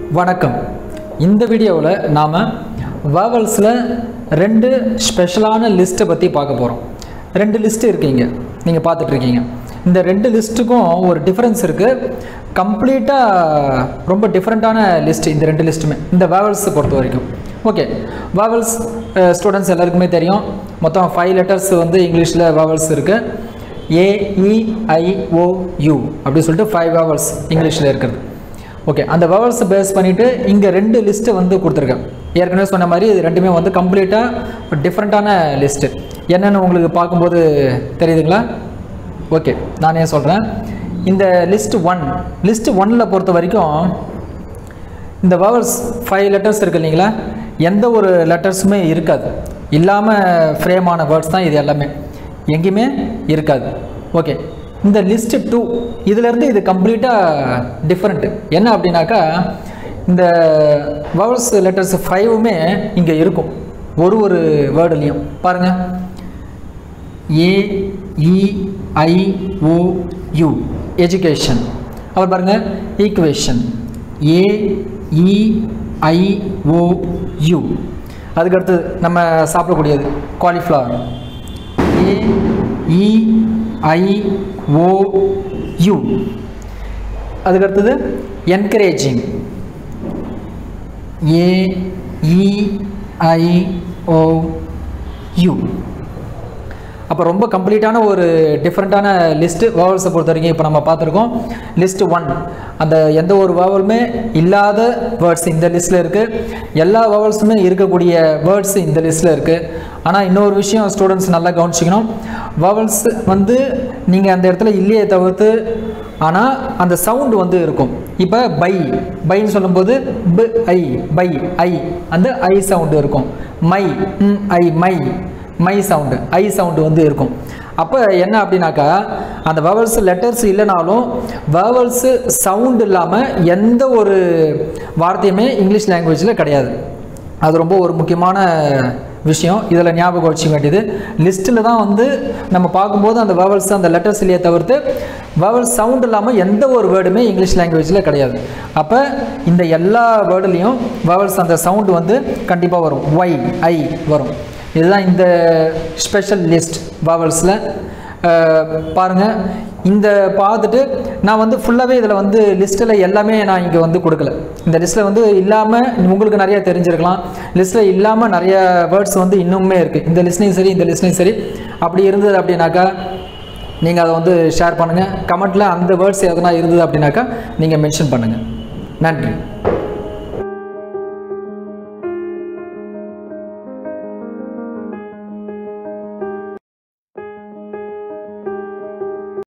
வணக்கம் இந்த வீடியோவில் நாம் வேவல்ஸில் ரெண்டு ஸ்பெஷலான லிஸ்ட்டை பற்றி பார்க்க போகிறோம் ரெண்டு லிஸ்ட் இருக்கீங்க நீங்கள் பார்த்துட்ருக்கீங்க இந்த ரெண்டு லிஸ்ட்டுக்கும் ஒரு டிஃப்ரென்ஸ் இருக்குது கம்ப்ளீட்டாக ரொம்ப டிஃப்ரெண்ட்டான லிஸ்ட் இந்த ரெண்டு லிஸ்ட்டுமே இந்த வேவல்ஸை பொறுத்த வரைக்கும் ஓகே வேவல்ஸ் ஸ்டூடெண்ட்ஸ் எல்லாருக்குமே தெரியும் மொத்தம் ஃபைவ் லெட்டர்ஸ் வந்து இங்கிலீஷில் வேவல்ஸ் இருக்குது ஏஇஐஓயு அப்படி சொல்லிட்டு ஃபைவ் வேவல்ஸ் இங்கிலீஷில் இருக்கிறது ஓகே அந்த வேவல்ஸை பேஸ் பண்ணிவிட்டு இங்கே ரெண்டு லிஸ்ட்டை வந்து கொடுத்துருக்கேன் ஏற்கனவே சொன்ன மாதிரி இது ரெண்டுமே வந்து கம்ப்ளீட்டாக டிஃப்ரெண்ட்டான லிஸ்ட்டு என்னென்னு உங்களுக்கு பார்க்கும்போது தெரியுதுங்களா ஓகே நானே சொல்கிறேன் இந்த லிஸ்ட் ஒன் லிஸ்ட் ஒன்னில் பொறுத்த வரைக்கும் இந்த வவல்ஸ் ஃபைவ் லெட்டர்ஸ் இருக்கு இல்லைங்களா எந்த ஒரு லெட்டர்ஸுமே இருக்காது இல்லாமல் ஃப்ரேமான வேர்ட்ஸ் தான் இது எல்லாமே எங்கேயுமே இருக்காது ஓகே இந்த லிஸ்ட்டு டூ இதிலேருந்து இது கம்ப்ளீட்டாக டிஃப்ரெண்ட்டு என்ன அப்படின்னாக்கா இந்த வவல்ஸ் லெட்டர்ஸ் ஃபைவுமே இங்கே இருக்கும் ஒரு ஒரு வேர்டுலேயும் பாருங்கள் ஏ E I O you education அப்புறம் பாருங்கள் equation A E I O U அதுக்கடுத்து நம்ம சாப்பிடக்கூடியது cauliflower A E I O U அதுக்கடுத்தது encouraging A E I O U அப்போ ரொம்ப கம்ப்ளீட்டான ஒரு டிஃப்ரெண்ட்டான லிஸ்ட்டு வேவல்ஸை பொறுத்த வரைக்கும் இப்போ நம்ம பார்த்துருக்கோம் லிஸ்ட் ஒன் அந்த எந்த ஒரு வேவலுமே இல்லாத வேர்ட்ஸ் இந்த லிஸ்ட்டில் இருக்குது எல்லா வேவல்ஸுமே இருக்கக்கூடிய வேர்ட்ஸ் இந்த லிஸ்ட்டில் இருக்குது ஆனால் இன்னொரு விஷயம் ஸ்டூடெண்ட்ஸ் நல்லா கவனிச்சிக்கணும் வேவல்ஸ் வந்து நீங்கள் அந்த இடத்துல இல்லையே தவிர்த்து ஆனால் அந்த சவுண்டு வந்து இருக்கும் இப்போ பை பைன்னு சொல்லும்போது ப ஐ பை ஐ அந்த ஐ சவுண்டு இருக்கும் மை ம் ஐ மை மை சவுண்டு ஐ சவுண்டு வந்து இருக்கும் அப்போ என்ன அப்படின்னாக்கா அந்த வவல்ஸ் லெட்டர்ஸ் இல்லைனாலும் வவல்ஸு சவுண்ட் இல்லாமல் எந்த ஒரு வார்த்தையுமே இங்கிலீஷ் லாங்குவேஜில் கிடையாது அது ரொம்ப ஒரு முக்கியமான விஷயம் இதில் ஞாபகம் வச்சுக்க வேண்டியது லிஸ்ட்டில் தான் வந்து நம்ம பார்க்கும்போது அந்த வவல்ஸ் அந்த லெட்டர்ஸ் இல்லையே தவிர்த்து வவல் சவுண்ட் இல்லாமல் எந்த ஒரு வேர்டுமே இங்கிலீஷ் லாங்குவேஜில் கிடையாது அப்போ இந்த எல்லா வேர்டுலேயும் வவல்ஸ் அந்த சவுண்டு வந்து கண்டிப்பாக வரும் ஒய் ஐ வரும் இதுதான் இந்த ஸ்பெஷல் லிஸ்ட் வாவல்ஸில் பாருங்கள் இந்த பார்த்துட்டு நான் வந்து ஃபுல்லாகவே இதில் வந்து லிஸ்ட்டில் எல்லாமே நான் இங்கே வந்து கொடுக்கல இந்த லிஸ்ட்டில் வந்து இல்லாமல் உங்களுக்கு நிறைய தெரிஞ்சிருக்கலாம் லிஸ்ட்டில் இல்லாமல் நிறைய வேர்ட்ஸ் வந்து இன்னுமே இருக்குது இந்த லிஸ்ட்லையும் சரி இந்த லிஸ்ட்லையும் சரி அப்படி இருந்தது அப்படின்னாக்கா நீங்கள் அதை வந்து ஷேர் பண்ணுங்கள் கமெண்ட்டில் அந்த வேர்ட்ஸ் எதனா இருந்தது அப்படின்னாக்கா நீங்கள் மென்ஷன் பண்ணுங்கள் நன்றி